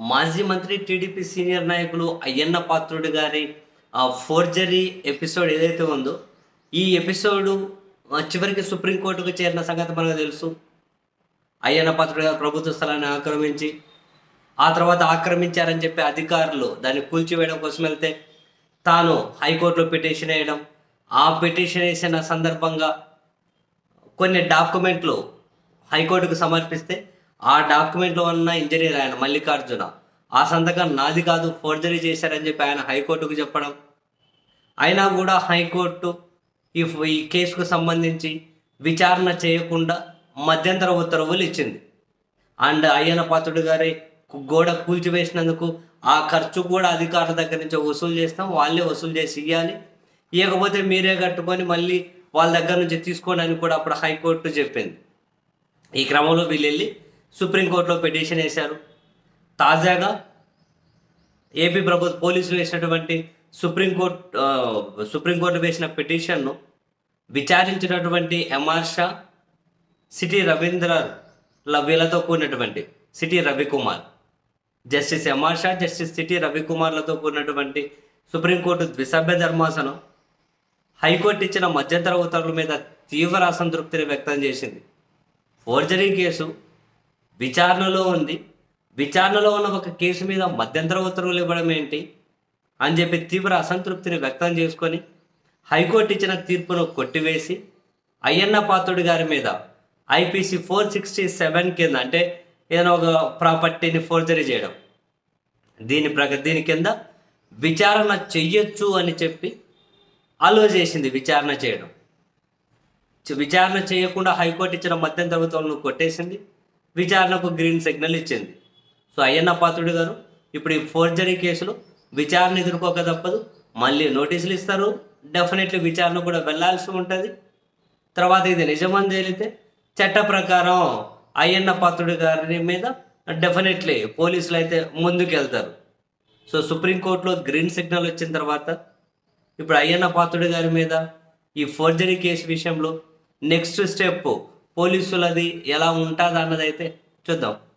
మాజీ మంత్రి TDP senior నాయకులు అయ్యన్న పాత్రుడు గారి ఆ ఫోర్జరీ ఎపిసోడ్ ఏదైతే ఉందో ఈ ఎపిసోడు ఆ, చివరికి సుప్రీంకోర్టుకు చేరిన సంగతి మనకు తెలుసు అయ్యన్న పాత్రుడు గారు ప్రభుత్వ స్థలాన్ని ఆక్రమించి ఆ తర్వాత ఆక్రమించారని చెప్పి అధికారులు దాన్ని కూల్చివేయడం కోసం వెళ్తే తాను హైకోర్టులో పిటిషన్ వేయడం ఆ పిటిషన్ వేసిన సందర్భంగా కొన్ని డాక్యుమెంట్లు హైకోర్టుకు సమర్పిస్తే ఆ డాక్యుమెంట్లో ఉన్న ఇంజనీర్ ఆయన మల్లికార్జున ఆ సంతకం నాది కాదు ఫోర్జరీ చేశారని చెప్పి ఆయన హైకోర్టుకు చెప్పడం అయినా కూడా హైకోర్టు ఈ ఈ కేసుకు సంబంధించి విచారణ చేయకుండా మధ్యంతర ఉత్తర్వులు ఇచ్చింది అండ్ అయ్యన్న పాత్రుడు గారి గోడ కూల్చివేసినందుకు ఆ ఖర్చు కూడా అధికారుల దగ్గర నుంచి వసూలు చేస్తాం వాళ్ళే వసూలు చేసి ఇవ్వాలి ఇవ్వకపోతే మీరే కట్టుకొని మళ్ళీ వాళ్ళ దగ్గర నుంచి తీసుకోండి అని కూడా అప్పుడు హైకోర్టు చెప్పింది ఈ క్రమంలో వీళ్ళు వెళ్ళి సుప్రీంకోర్టులో పిటిషన్ వేశారు తాజాగా ఏపీ ప్రభుత్వ పోలీసులు వేసినటువంటి సుప్రీంకోర్టు ఆ, సుప్రీంకోర్టు వేసిన పిటిషన్ను విచారించినటువంటి ఎంఆర్ షా సిటీ రవీంద్ర వీళ్ళతో కూడినటువంటి C T Ravikumar justice M R Shah justice C T రవికుమార్లతో కూడినటువంటి సుప్రీంకోర్టు ద్విసభ్య ధర్మాసనం హైకోర్టు ఇచ్చిన మధ్యంతర ఉత్తర్వుల మీద తీవ్ర అసంతృప్తిని వ్యక్తం చేసింది ఫోర్జరీ కేసు విచారణలో ఉంది విచారణలో ఉన్న ఒక కేసు మీద మధ్యంతర ఉత్తర్వులు ఇవ్వడం ఏంటి అని చెప్పి తీవ్ర అసంతృప్తిని వ్యక్తం చేసుకొని హైకోర్టు ఇచ్చిన తీర్పును కొట్టివేసి అయ్యన్న పాత్రుడి గారి మీద ఐపీసీ ఫోర్ సిక్స్టీ సెవెన్ కింద అంటే ఏదైనా ఒక ప్రాపర్టీని ఫోర్జరీ చేయడం దీని ప్రక దీని కింద విచారణ చెయ్యొచ్చు అని చెప్పి అలో చేసింది విచారణ చేయడం చ- విచారణ చేయకుండా హైకోర్టు ఇచ్చిన మధ్యంతర ఉత్తర్వులను కొట్టేసింది విచారణకు గ్రీన్ సిగ్నల్ ఇచ్చింది సో అయ్యన్న పాత్రుడు గారు ఇప్పుడు ఈ ఫోర్జరీ కేసులో విచారణ ఎదుర్కోక తప్పదు మళ్ళీ నోటీసులు ఇస్తారు డెఫినెట్లీ విచారణ కూడా వెళ్ళాల్సి ఉంటుంది తర్వాత ఇది నిజమని తేలితే చట్ట ప్రకారం అయ్యన్న పాత్రుడి గారి మీద డెఫినెట్లీ పోలీసులు అయితే ముందుకెళ్తారు సో సుప్రీంకోర్టులో గ్రీన్ సిగ్నల్ వచ్చిన తర్వాత ఇప్పుడు అయ్యన్న పాత్రుడి గారి మీద ఈ ఫోర్జరీ కేసు విషయంలో నెక్స్ట్ స్టెప్ పోలీసులది ఎలా ఉంటుంది అన్నది అయితే చూద్దాం